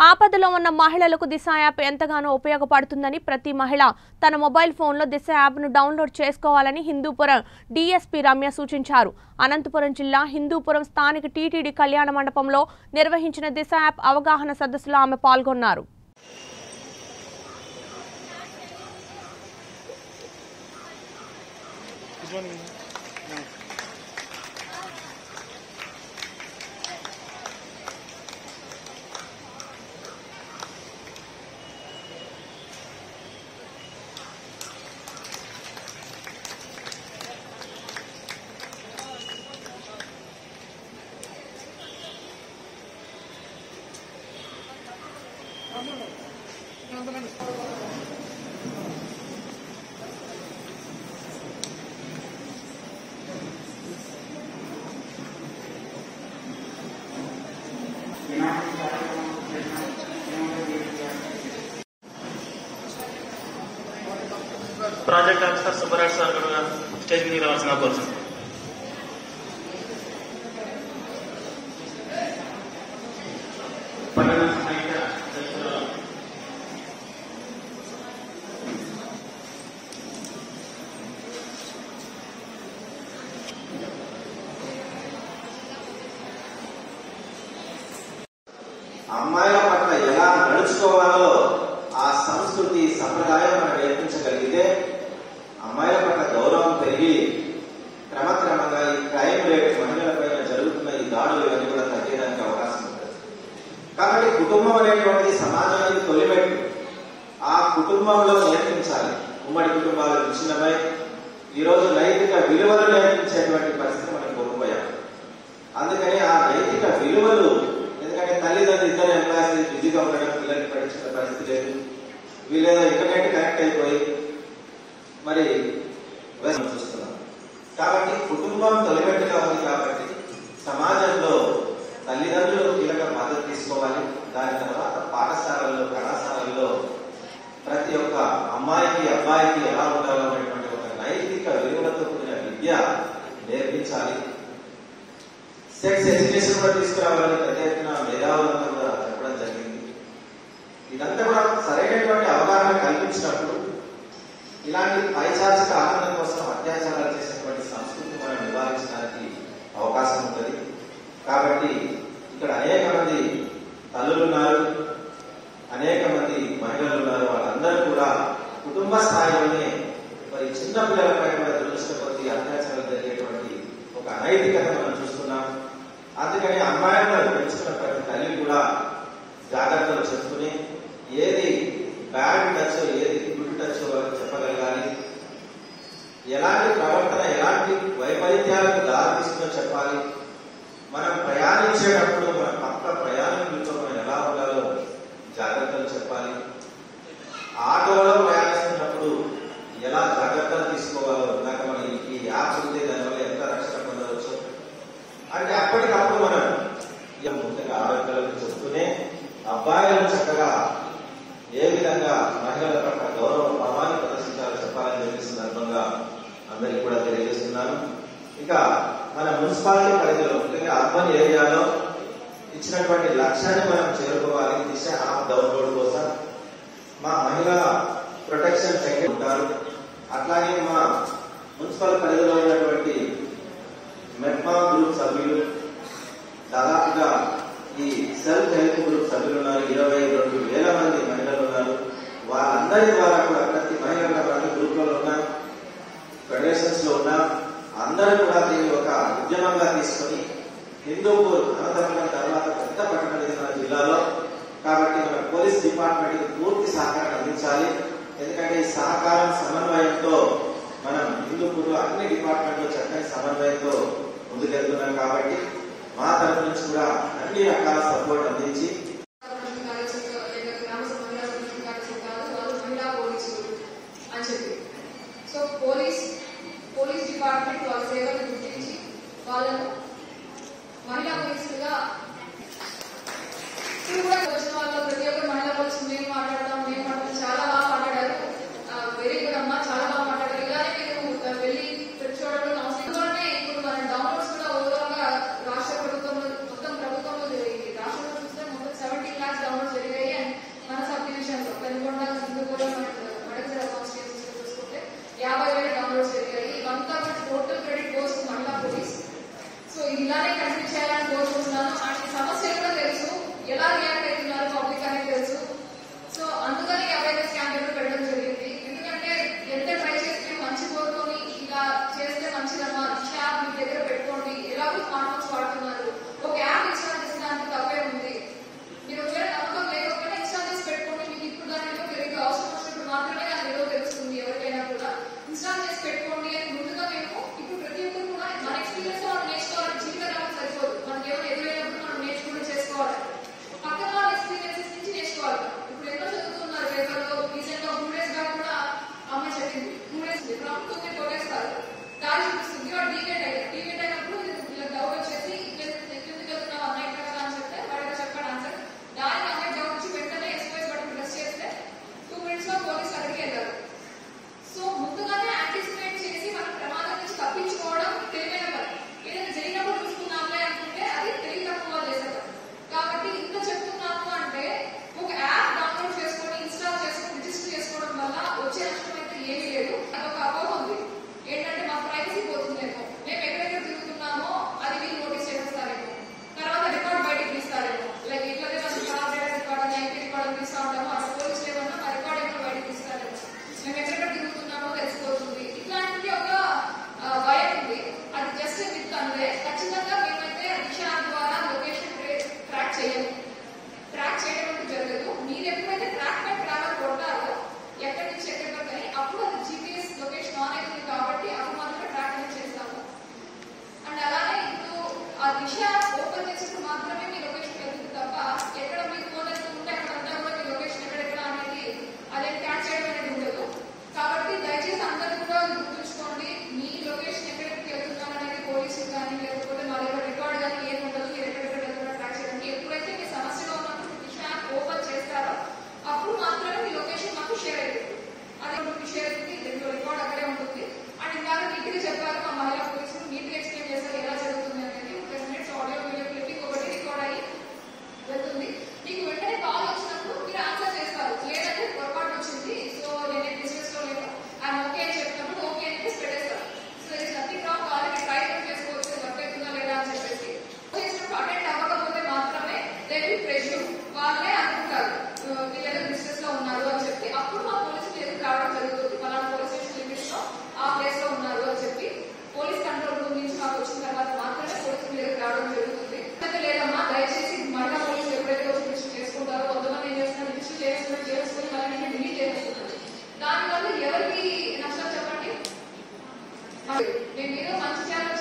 ఆపదలో ఉన్న మహిళలకు దిశ యాప్ ఎంతగానో ఉపయోగపడుతుందని ప్రతి మహిళ తన మొబైల్ ఫోన్లో దిశ యాప్ను డౌన్లోడ్ చేసుకోవాలని హిందూపురం డీఎస్పీ రమ్య సూచించారు అనంతపురం జిల్లా హిందూపురం స్థానిక టీటీడీ కళ్యాణ మండపంలో నిర్వహించిన దిశ యాప్ అవగాహన సదస్సులో ఆమె పాల్గొన్నారు ప్రాజెక్ట్ ఆఫీసర్ సుబ్బరాజ్ సార్ కూడా స్టేజ్ మీద రావాల్సిన కోరుతుంది పన్నెండు సంఖ్య దశలో అమ్మాయిల పట్ల ఎలా నడుచుకోవాలో ఆ సంస్కృతి సంప్రదాయం మనం నేర్పించగలిగితే అమ్మాయిల పట్ల గౌరవం పెరిగి క్రమక్రమంగా ఈ క్రైమ్ రేట్ మహిళలపైన జరుగుతున్న ఈ దాడులు ఇవన్నీ కూడా తగ్గడానికి అవకాశం ఉంటుంది కాబట్టి కుటుంబం అనేటువంటిది సమాజానికి తొలిమెట్టు ఆ కుటుంబంలో నేర్పించాలి ఉమ్మడి కుటుంబాలు విచ్ఛిన్నమై ఈరోజు నైతిక విలువలు నేర్పించేటువంటి పరిస్థితి మనం కోల్పోయాం అందుకని ఆ నైతిక విలువలు ఎందుకంటే తల్లిదండ్రులు ఇద్దరు ఎంప్లాయీస్ బిజీగా ఉండడం పిల్లల్ని పట్టించిన పరిస్థితి లేదు వీళ్ళేదో ఇంటర్నెట్ కనెక్ట్ అయిపోయి మరి వ్యసనం చూస్తున్నాం కాబట్టి కుటుంబం తొలిమెట్టుగా ఉంది కాబట్టి సమాజంలో తల్లిదండ్రులు కీలక మద్దతు తీసుకోవాలి దాని తర్వాత పాఠశాలల్లో కళాశాలల్లో ప్రతి ఒక్క అమ్మాయికి అబ్బాయికి ఎలా ఉండాలో అనేటువంటి ఒక నైతిక విలువలతో కూడిన విద్య నేర్పించాలి సెక్స్ ఎడ్యుకేషన్ కూడా తీసుకురావాలని పెద్ద ఎత్తున మేధావులంతా కూడా చెప్పడం జరిగింది ఇదంతా కూడా సరైనటువంటి అవగాహన కల్పించినప్పుడు ఇలాంటి పైచాచిక ఆనందం కోసం అత్యాచారాలు చేసేటువంటి సంస్కృతి మనం నివారించడానికి అవకాశం ఉంటుంది కాబట్టి ఇక్కడ అనేక మంది తల్లులు ఉన్నారు అనేక మంది మహిళలు ఉన్నారు వాళ్ళందరూ కూడా కుటుంబ స్థాయిలోనే మరి చిన్న పిల్లలపై కూడా దురదృష్ట కొద్ది అత్యాచారాలు జరిగేటువంటి ఒక అనైతికత మనం చూస్తున్నాం అందుకని అమ్మాయిలను పెంచుకున్న ప్రతి తల్లి కూడా జాగ్రత్తలు చెప్పుకుని ఏది బ్యాడ్ టచ్ ఏది గుడ్ టచ్ వాళ్ళకి చెప్పగలగాలి ఎలాంటి ప్రవర్తన ఎలాంటి వైపరీత్యాలకు దారితీస్తుందో చెప్పాలి మనం ప్రయాణించేటప్పుడు మన పక్క ప్రయాణికులతో మనం ఎలా ఉండాలో జాగ్రత్తలు చెప్పాలి ఆటోలో ప్రయాణిస్తున్నప్పుడు ఎలా జాగ్రత్తలు తీసుకోవాలో ఇందాక మన ఈ- ఈ యాప్స్ ఉంటే దానివల్ల ఎంత రక్షణ పొందవచ్చు అంటే అప్పటికప్పుడు మనం ఇక ముందుగా ఆరోగ్యాలకు చెప్తూనే అబ్బాయిలను చక్కగా ఏ విధంగా మహిళల పట్ల గౌరవ భావాన్ని ప్రదర్శించాలో చెప్పాలని చెప్పి సందర్భంగా అందరికీ కూడా తెలియజేస్తున్నాను ఇక మన మున్సిపాలిటీ పరిధిలో ముఖ్యంగా అర్బన్ ఏరియాలో ఇచ్చినటువంటి లక్ష్యాన్ని మనం చేరుకోవాలి దిశ యాప్ డౌన్లోడ్ కోసం మా మహిళా ప్రొటెక్షన్ సెక్రటరీ ఉంటారు అట్లాగే మా మున్సిపల్ పరిధిలో ఉన్నటువంటి మెట్మా గ్రూప్ సభ్యులు దాదాపుగా ఈ సెల్ఫ్ హెల్ప్ గ్రూప్ సభ్యులు ఉన్నారు ఇరవై రెండు వేల మంది మహిళలు ఉన్నారు వాళ్ళందరి ద్వారా కూడా ప్రతి మహిళ ప్రతి గ్రూప్లలో ఉన్నాం ఫెడరేషన్స్ లో ఉన్నాం అందరూ కూడా దీన్ని ఒక ఉద్యమంగా తీసుకొని హిందూపూర్ అనంతపురం తర్వాత పెద్ద పట్టణం ఇది మన జిల్లాలో కాబట్టి మన పోలీస్ డిపార్ట్మెంట్ పూర్తి సహకారం అందించాలి ఎందుకంటే ఈ సహకారం సమన్వయంతో మనం హిందూపూర్ అన్ని డిపార్ట్మెంట్లు చక్కని సమన్వయంతో ముందుకెళ్తున్నాం కాబట్టి మా తరఫు నుంచి కూడా అన్ని రకాల సపోర్ట్ అందించి అని చెప్పి సో పోలీస్ పోలీస్ డిపార్ట్మెంట్ వాళ్ళ సేవలను గుర్తించి వాళ్ళను మహిళా పోలీసులుగా ఇప్పుడు కూడా వచ్చిన వాళ్ళ ప్రతి ఒక్కరు మహిళా పోలీసులు మేము మాట్లాడతాం మేము మాట్లాడతాం చాలా బాగా మాట్లాడారు వెరీ గుడ్ అమ్మా చాలా బాగా మాట్లాడారు ఇలానే మీరు ఆ, వెళ్ళి చూడడం అవసరం ఇందులోనే ఇప్పుడు మన డౌన్లోడ్స్ కూడా ఓవరాల్ గా రాష్ట్ర ప్రభుత్వంలో మొత్తం ప్రభుత్వంలో ఈ రాష్ట్రంలో చూస్తే మొత్తం ఎవరికి నష్టం చెప్పండి నేను ఏదో మంచి చేయాలని